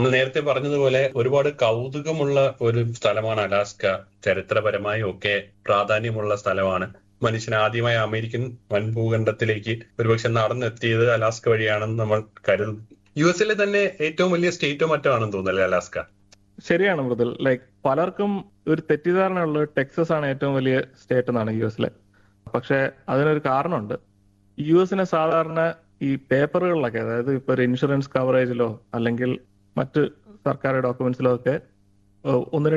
നമ്മൾ നേരത്തെ പറഞ്ഞതുപോലെ ഒരുപാട് കൗതുകമുള്ള ഒരു സ്ഥലമാണ് അലാസ്ക ചരിത്രപരമായും ഒക്കെ പ്രാധാന്യമുള്ള സ്ഥലമാണ് മനുഷ്യൻ ആദ്യമായി അമേരിക്കൻ വൻഭൂഖണ്ഡത്തിലേക്ക് ഒരുപക്ഷെ നടന്നെത്തിയത് അലാസ്ക വഴിയാണെന്ന് നമ്മൾ കരുതുന്നു യു എസിലെ തന്നെ ഏറ്റവും വലിയ സ്റ്റേറ്റോ മറ്റോ ആണെന്ന് തോന്നുന്നല്ലേ അലാസ്ക ശരിയാണ് മൃദുൽ ലൈക്ക് പലർക്കും ഒരു തെറ്റിദ്ധാരണ ഉള്ളത് ടെക്സസ് ആണ് ഏറ്റവും വലിയ സ്റ്റേറ്റ് എന്നാണ് യു എസിലെ പക്ഷെ അതിനൊരു കാരണമുണ്ട് യു എസിനെ സാധാരണ ഈ പേപ്പറുകളിലൊക്കെ അതായത് ഇപ്പൊ ഒരു ഇൻഷുറൻസ് കവറേജിലോ അല്ലെങ്കിൽ മറ്റ് സർക്കാർ ഡോക്യുമെന്റ്സിലോ ഒക്കെ ഏഹ് ഒന്ന്